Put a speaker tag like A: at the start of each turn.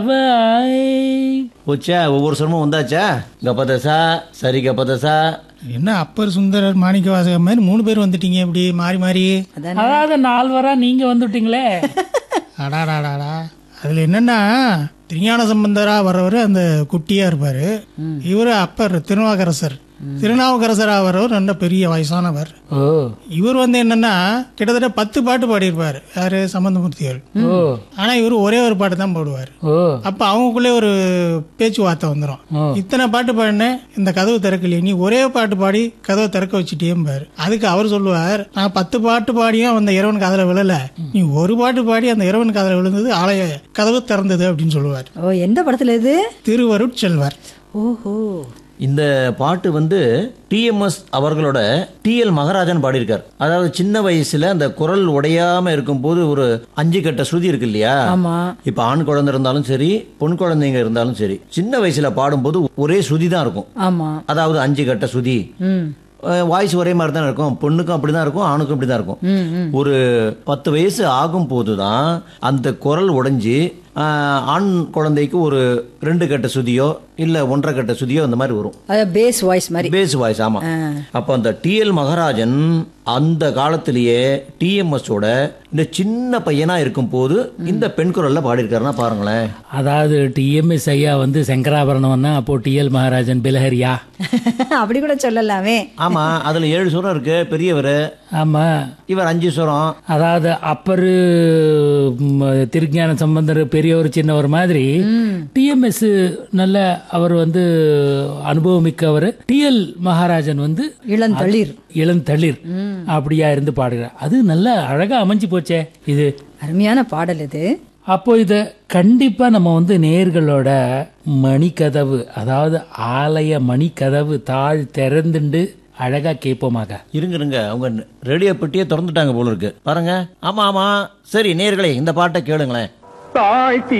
A: போச்சா ஒவ்வொரு சொரமும் வந்தாச்சா கபதசா சரி கபதசா
B: என்ன அப்பர் சுந்தரர் மாணிக்க வாசகர் மாதிரி மூணு பேர் வந்துட்டீங்க இப்படி மாறி மாறி
C: அதாவது நால்வரா நீங்க வந்துட்டீங்களே
B: அடாடாடாடா அதுல என்னன்னா திருஞான சம்பந்தரா வர்றவர் அந்த குட்டியா இருப்பாரு இவரு அப்பர் திருநாவுக்கரசர் திருநாவுக்கரசரா வர்றவர் நல்ல பெரிய வயசானவர்
C: ஓ
B: இவர் வந்து என்னன்னா கிட்டத்தட்ட பத்து பாட்டு பாடியிருப்பாரு யாரு சம்பந்தமூர்த்திகள்
C: ஓ
B: ஆனா இவர் ஒரே ஒரு பாட்டு தான் பாடுவார்
C: ஓ
B: அப்ப அவங்களுக்குள்ளே ஒரு பேச்சுவார்த்தை வந்துடும்
C: ஓ.
B: இத்தனை பாட்டு பாடினேன் இந்த கதவு திறக்கலையே நீ ஒரே பாட்டு பாடி கதவை திறக்க வச்சுட்டேம்பாரு அதுக்கு அவர் சொல்லுவார் நான் பத்து பாட்டு பாடியும் அந்த இறைவன் காதல விழல நீ ஒரு பாட்டு பாடி அந்த இறைவன் காதல விழுந்தது ஆலய கதவு திறந்தது அப்படின்னு சொல்லுவார்
D: ஓ எந்த படத்துல இது
B: திருவருட்செல்வர்
D: ஓஹோ
A: இந்த பாட்டு வந்து டிஎம்எஸ் அவர்களோட டிஎல் மகராஜன் பாடியிருக்கார் அதாவது சின்ன வயசுல அந்த குரல் உடையாம இருக்கும்போது ஒரு அஞ்சு கட்ட ஸ்ருதி இருக்கு இல்லையா
D: ஆமா
A: இப்ப ஆண் குழந்தை இருந்தாலும் சரி பொன் குழந்தைங்க இருந்தாலும் சரி சின்ன வயசுல பாடும்போது ஒரே ஸ்ருதி தான் இருக்கும்
D: ஆமா
A: அதாவது அஞ்சு கட்ட ஸ்ருதி
D: ம்
A: வாய்ஸ் ஒரே மாதிரி தான் இருக்கும் பொண்ணுக்கும் அப்படிதான் இருக்கும் ஆணுக்கும் அப்படி தான் இருக்கும்
D: ம் ம்
A: ஒரு பத்து வயசு ஆகும் போது தான் அந்த குரல் உடைஞ்சு ஆஹ், ஆண் குழந்தைக்கு ஒரு ரெண்டு கட்ட சுதியோ இல்ல ஒன்றரை கட்ட சுதியோ அந்த மாதிரி வரும்
D: அத பேஸ் வாய்ஸ் மாதிரி
A: பேஸ் வாய்ஸ் ஆமா அப்ப அந்த டிஎல் மகராஜன் அந்த காலத்திலேயே டிஎம்எஸ் ஓட இந்த சின்ன பையனா இருக்கும் போது இந்த பெண் குரல்ல பாடியிருக்காருன்னா பாருங்களேன்
C: அதாவது டிஎம்எஸ் ஐயா வந்து சங்கராபரணம்னா அப்போ டிஎல் மகாராஜன் பிலஹரியா
D: அப்படி கூட சொல்லலாமே
A: ஆமா அதுல ஏழு சுரம் இருக்கு பெரியவர்
C: ஆமா
A: இவர் அஞ்சு சுரம்
C: அதாவது அப்பரு ம், திருஞான சம்பந்தர் பெரியவர் சின்னவர் மாதிரி டிஎம்எஸ் நல்ல அவர் வந்து அனுபவமிக்கவர் டிஎல் மகாராஜன் வந்து
D: இளந்தளிர்
C: இளந்தளிர் அப்படியா இருந்து பாடுகிறார் அது நல்ல அழகா அமைஞ்சு போச்சே இது
D: அருமையான பாடல் இது
C: அப்போ இத கண்டிப்பா நம்ம வந்து நேர்களோட மணிக்கதவு அதாவது ஆலய மணிக்கதவு தாழ் திறந்துண்டு அழகா கேட்போமாக
A: இருங்க இருங்க அவங்க ரேடியோ பெட்டியே திறந்துட்டாங்க போல இருக்கு பாருங்க ஆமா ஆமா சரி நேர்களே இந்த பாட்டை கேளுங்களேன்
E: தாழ்த்தி